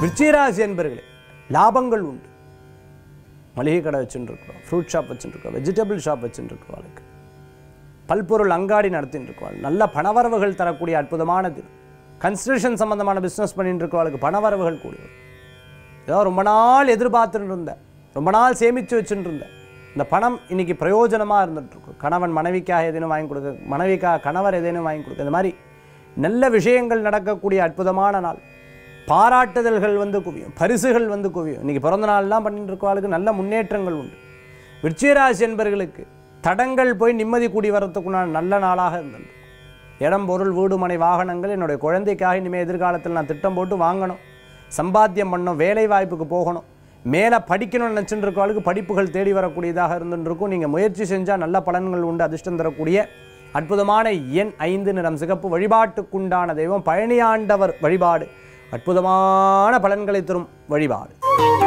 விருச்சிகராசி என்பர்களே லாபங்கள் உண்டு மளிகை கடை வச்சுருக்கோம் ஃப்ரூட் ஷாப் வச்சுருக்கோம் வெஜிடபிள் ஷாப் வச்சுருக்கோம் பல்பொருள் அங்காடி நடத்திட்டு இருக்கோம் நல்ல பணவரவுகள் தரக்கூடிய அற்புதமானது கன்ஸ்ட்ரக்ஷன் சம்பந்தமான பிஸ்னஸ் பண்ணிட்டு இருக்கவளுக்கு பணவரவுகள் கூடி வரும் ஏதோ ரொம்ப நாள் எதிர்பார்த்துட்டு இருந்தேன் ரொம்ப நாள் சேமித்து வச்சுட்டு இருந்தேன் இந்த பணம் இன்னைக்கு பிரயோஜனமாக இருந்துட்டு இருக்கும் கணவன் மனைவிக்காக எதேனும் வாங்கி கொடுக்க மனைவிக்காக கணவர் எதேனும் வாங்கி கொடுக்க இந்த மாதிரி நல்ல விஷயங்கள் நடக்கக்கூடிய அற்புதமான நாள் பாராட்டுதல்கள் வந்து குவியும் பரிசுகள் வந்து குவியும் இன்னைக்கு பிறந்த நாள்லாம் பண்ணிட்டு இருக்கவாளுக்கு நல்ல முன்னேற்றங்கள் உண்டு விருச்சிகராசி என்பர்களுக்கு தடங்கள் போய் நிம்மதி கூடி வரத்துக்குண்டான நல்ல நாளாக இருந்தது இடம் பொருள் வீடு மனை வாகனங்கள் என்னுடைய குழந்தைக்காக இனிமேல் எதிர்காலத்தில் நான் திட்டம் போட்டு வாங்கணும் சம்பாத்தியம் பண்ணணும் வேலை வாய்ப்புக்கு போகணும் மேலே படிக்கணும்னு நினச்சிட்டு இருக்கவளுக்கு படிப்புகள் தேடி வரக்கூடியதாக இருந்துட்டு இருக்கும் நீங்கள் முயற்சி செஞ்சால் நல்ல பலன்கள் உண்டு அதிர்ஷ்டம் தரக்கூடிய அற்புதமான எண் ஐந்து நிறம் சிகப்பு வழிபாட்டுக்குண்டான தெய்வம் பழனியாண்டவர் வழிபாடு அற்புதமான பலன்களை தரும் வழிபாடு